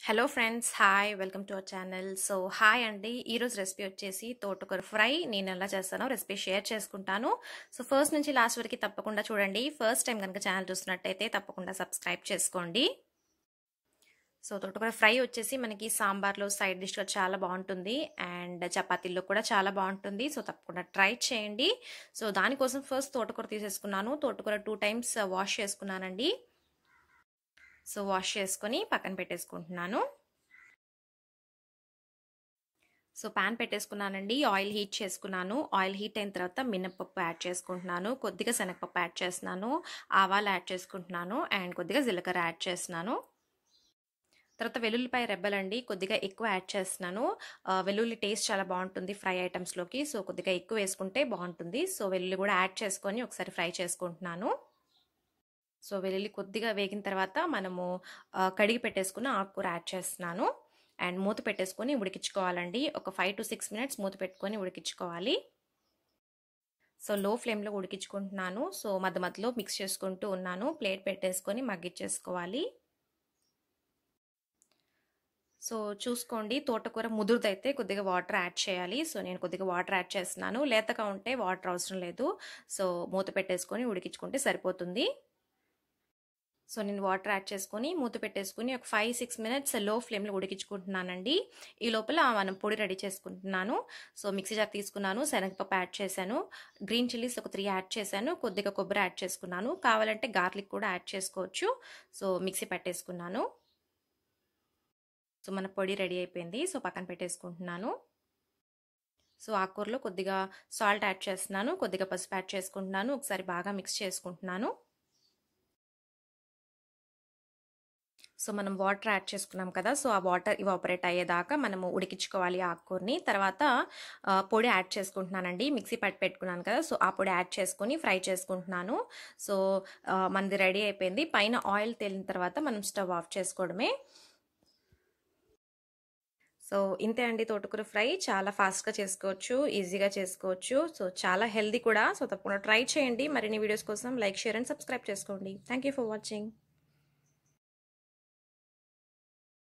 hello friends hi welcome to our channel so hi అండి ఈరోజు recipe వచ్చేసి తోటకూర ఫ్రై నేను ఎలా చేస్తానో రెసిపీ షేర్ చేసుకుంటాను సో ఫస్ట్ నుంచి లాస్ట్ వరకు తప్పకుండా చూడండి ఫస్ట్ టైం కనుక ఛానల్ చూస్తున్నట్టయితే తప్పకుండా సబ్స్క్రైబ్ చేసుకోండి సో తోటకూర ఫ్రై వచ్చేసి మనకి సాంబార్లో సైడ్ డిష్గా చాలా బాగుంటుంది అండ్ చపాతీల్లో కూడా చాలా బాగుంటుంది సో తప్పకుండా ట్రై చేయండి సో దానికోసం ఫస్ట్ తోటకూర తీసేసుకున్నాను తోటకూర టూ టైమ్స్ వాష్ చేసుకున్నానండి సో వాష్ చేసుకొని పక్కన పెట్టేసుకుంటున్నాను సో ప్యాన్ పెట్టేసుకున్నానండి ఆయిల్ హీట్ చేసుకున్నాను ఆయిల్ హీట్ అయిన తర్వాత మినప్పప్పు యాడ్ చేసుకుంటున్నాను కొద్దిగా శనగపప్పు యాడ్ చేస్తున్నాను ఆవాలు యాడ్ చేసుకుంటున్నాను అండ్ కొద్దిగా జీలకర్ర యాడ్ చేస్తున్నాను తర్వాత వెల్లుల్లిపాయ రెబ్బలండి కొద్దిగా ఎక్కువ యాడ్ చేస్తున్నాను వెల్లుల్లి టేస్ట్ చాలా బాగుంటుంది ఫ్రై ఐటమ్స్లోకి సో కొద్దిగా ఎక్కువ వేసుకుంటే బాగుంటుంది సో వెల్లుల్లి కూడా యాడ్ చేసుకొని ఒకసారి ఫ్రై చేసుకుంటున్నాను సో వెల్లుల్లి కొద్దిగా వేగిన తర్వాత మనము కడిగి పెట్టేసుకున్న ఆకుకూర యాడ్ చేస్తున్నాను అండ్ మూత పెట్టేసుకొని ఉడికించుకోవాలండి ఒక ఫైవ్ టు సిక్స్ మినిట్స్ మూత పెట్టుకొని ఉడికించుకోవాలి సో లో ఫ్లేమ్లో ఉడికించుకుంటున్నాను సో మధ్య మధ్యలో మిక్స్ చేసుకుంటూ ఉన్నాను ప్లేట్ పెట్టేసుకొని మగ్గిచ్చేసుకోవాలి సో చూసుకోండి తోటకూర ముదురుదైతే కొద్దిగా వాటర్ యాడ్ చేయాలి సో నేను కొద్దిగా వాటర్ యాడ్ చేస్తున్నాను లేతగా ఉంటే వాటర్ అవసరం లేదు సో మూత పెట్టేసుకొని ఉడికించుకుంటే సరిపోతుంది సో నేను వాటర్ యాడ్ చేసుకొని మూత పెట్టేసుకుని ఒక ఫైవ్ సిక్స్ మినిట్స్ లో ఫ్లేమ్లో ఉడికించుకుంటున్నానండి ఈ లోపల మనం పొడి రెడీ చేసుకుంటున్నాను సో మిక్సీ జార్ తీసుకున్నాను శనగపప్పు యాడ్ చేశాను గ్రీన్ చిల్లీస్ ఒక త్రీ యాడ్ చేశాను కొద్దిగా కొబ్బరి యాడ్ చేసుకున్నాను కావాలంటే గార్లిక్ కూడా యాడ్ చేసుకోవచ్చు సో మిక్సీ పెట్టేసుకున్నాను సో మన పొడి రెడీ అయిపోయింది సో పక్కన పెట్టేసుకుంటున్నాను సో ఆకుకూరలో కొద్దిగా సాల్ట్ యాడ్ చేస్తున్నాను కొద్దిగా పసుపు యాడ్ చేసుకుంటున్నాను ఒకసారి బాగా మిక్స్ చేసుకుంటున్నాను సో మనం వాటర్ యాడ్ చేసుకున్నాం కదా సో ఆ వాటర్ ఇవాపరేట్ అయ్యేదాకా మనము ఉడికించుకోవాలి ఆకుకూరని తర్వాత పొడి యాడ్ చేసుకుంటున్నానండి మిక్సీ పట్టి పెట్టుకున్నాను కదా సో ఆ పొడి యాడ్ చేసుకొని ఫ్రై చేసుకుంటున్నాను సో మనది రెడీ అయిపోయింది పైన ఆయిల్ తేలిన తర్వాత మనం స్టవ్ ఆఫ్ చేసుకోవడమే సో ఇంతే అండి తోటకూర ఫ్రై చాలా ఫాస్ట్గా చేసుకోవచ్చు ఈజీగా చేసుకోవచ్చు సో చాలా హెల్దీ కూడా సో తప్పకుండా ట్రై చేయండి మరిన్ని వీడియోస్ కోసం లైక్ షేర్ అండ్ సబ్స్క్రైబ్ చేసుకోండి థ్యాంక్ ఫర్ వాచింగ్